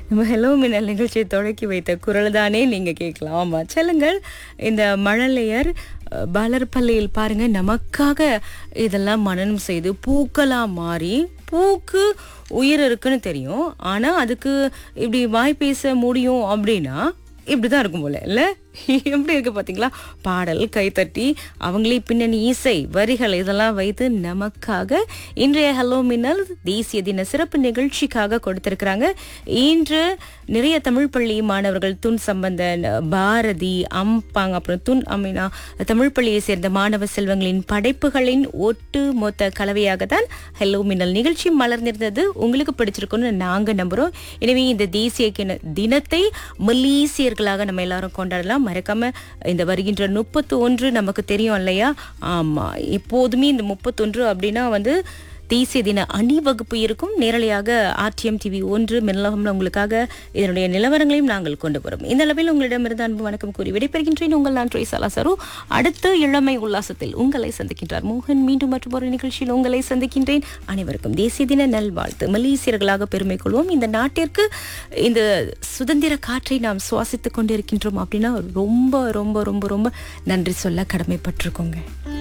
நம்ம ஹலோ மின்னல் நிகழ்ச்சியை தொடக்கி வைத்த குரல் தானே நீங்க கேட்கலாம் ஆமா சொல்லுங்கள் இந்த மழலையர் அஹ், வளர்ப்பள்ளியில் பாருங்க நமக்காக இதெல்லாம் மனனம் செய்து பூக்களா மாறி பூக்கு உயிர் இருக்குன்னு தெரியும் ஆனா அதுக்கு இப்படி வாய் பேச முடியும் அப்படின்னா இப்படிதான் இருக்கும் போல இல்ல எப்படி இருக்கு பாத்தீங்களா பாடல் கைத்தட்டி அவங்களே பின்னணி இசை வரிகள் இதெல்லாம் வைத்து நமக்காக இன்றைய ஹலோ மின்னல் தேசிய தின சிறப்பு நிகழ்ச்சிக்காக கொடுத்திருக்கிறாங்க இன்று நிறைய தமிழ் பள்ளி மாணவர்கள் துன் சம்பந்தன் பாரதி அம்பாங் அப்புறம் துன் அமீனா தமிழ் பள்ளியை சேர்ந்த மாணவ செல்வங்களின் படைப்புகளின் ஒட்டு மொத்த கலவையாக தான் ஹலோ மின்னல் நிகழ்ச்சி மலர்ந்திருந்தது உங்களுக்கு பிடிச்சிருக்கும்னு நாங்க நம்புறோம் எனவே இந்த தேசிய கிண- தினத்தை மலேசியர்களாக நம்ம எல்லாரும் கொண்டாடலாம் மறக்காம இந்த வருகின்ற முப்பத்தி ஒன்று நமக்கு தெரியும் இல்லையா ஆமா எப்போதுமே இந்த முப்பத்தொன்று அப்படின்னா வந்து தேசிய தின அணிவகுப்பு இருக்கும் நேரலையாக ஆர்டிஎம் டிவி ஒன்று மின்னலகம்ல உங்களுக்காக இதனுடைய நிலவரங்களையும் நாங்கள் கொண்டு வரோம் இந்த அளவில் உங்களிடமிருந்து அன்பு வணக்கம் கூறி விடைபெறுகின்றேன் உங்கள் நான் ட்ரேசாலா சரு அடுத்த இளமை உல்லாசத்தில் உங்களை சந்திக்கின்றார் மோகன் மீண்டும் மற்றும் ஒரு நிகழ்ச்சியில் உங்களை சந்திக்கின்றேன் அனைவருக்கும் தேசிய தின நல்வாழ்த்து மலேசியர்களாக பெருமை கொள்வோம் இந்த நாட்டிற்கு இந்த சுதந்திர காற்றை நாம் சுவாசித்துக் கொண்டிருக்கின்றோம் அப்படின்னா ரொம்ப ரொம்ப ரொம்ப ரொம்ப நன்றி சொல்ல கடமைப்பட்டிருக்கோங்க